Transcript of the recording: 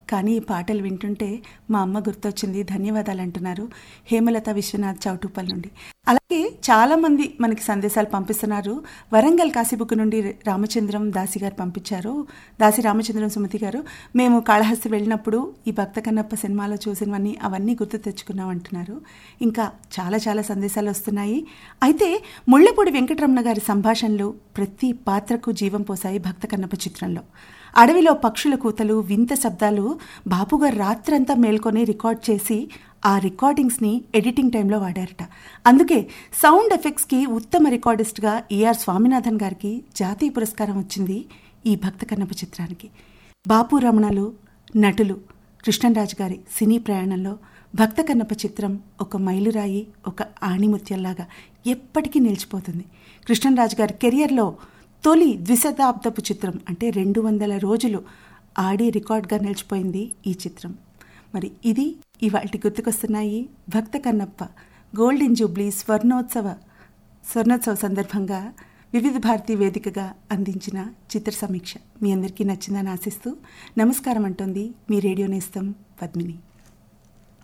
కానీ ఈ పాటలు వింటుంటే మా అమ్మ గుర్తొచ్చింది ధన్యవాదాలు అంటున్నారు హేమలత విశ్వనాథ్ చౌటుప్పల్ నుండి అలాగే చాలామంది మనకి సందేశాలు పంపిస్తున్నారు వరంగల్ కాశీబుక్ నుండి రామచంద్రం దాసి గారు పంపించారు దాసి రామచంద్రం సుమతి గారు మేము కాళహస్తి వెళ్ళినప్పుడు ఈ భక్త కన్నప్ప సినిమాలో చూసినవన్నీ అవన్నీ గుర్తు తెచ్చుకున్నాం అంటున్నారు ఇంకా చాలా చాలా సందేశాలు వస్తున్నాయి అయితే ముళ్ళపూడి వెంకటరమణ గారి సంభాషణలు ప్రతి పాత్రకు జీవం పోసాయి భక్త కన్నప్ప చిత్రంలో అడవిలో పక్షుల కూతలు వింత శబ్దాలు బాపుగారు రాత్రంతా మేల్కొని రికార్డ్ చేసి ఆ రికార్డింగ్స్ని ఎడిటింగ్ టైంలో వాడారట అందుకే సౌండ్ ఎఫెక్ట్స్కి ఉత్తమ రికార్డిస్ట్గా ఈఆర్ స్వామినాథన్ గారికి జాతీయ పురస్కారం వచ్చింది ఈ భక్త కన్నప్ప చిత్రానికి బాపు రమణలు నటులు కృష్ణరాజు గారి సినీ ప్రయాణంలో భక్త కన్నప్ప చిత్రం ఒక మైలురాయి ఒక ఆణిముత్యంలాగా ఎప్పటికీ నిలిచిపోతుంది కృష్ణరాజు గారి కెరియర్లో తొలి ద్విశతాబ్దపు చిత్రం అంటే రెండు వందల రోజులు ఆడి రికార్డ్గా నిలిచిపోయింది ఈ చిత్రం మరి ఇది ఇవాటి గుర్తుకొస్తున్నాయి భక్త కన్నప్ప గోల్డెన్ జూబ్లీ స్వర్ణోత్సవ స్వర్ణోత్సవ సందర్భంగా వివిధ భారతి వేదికగా అందించిన చిత్ర సమీక్ష మీ అందరికీ నచ్చిందని ఆశిస్తూ నమస్కారం అంటోంది మీ రేడియో నేస్తం పద్మిని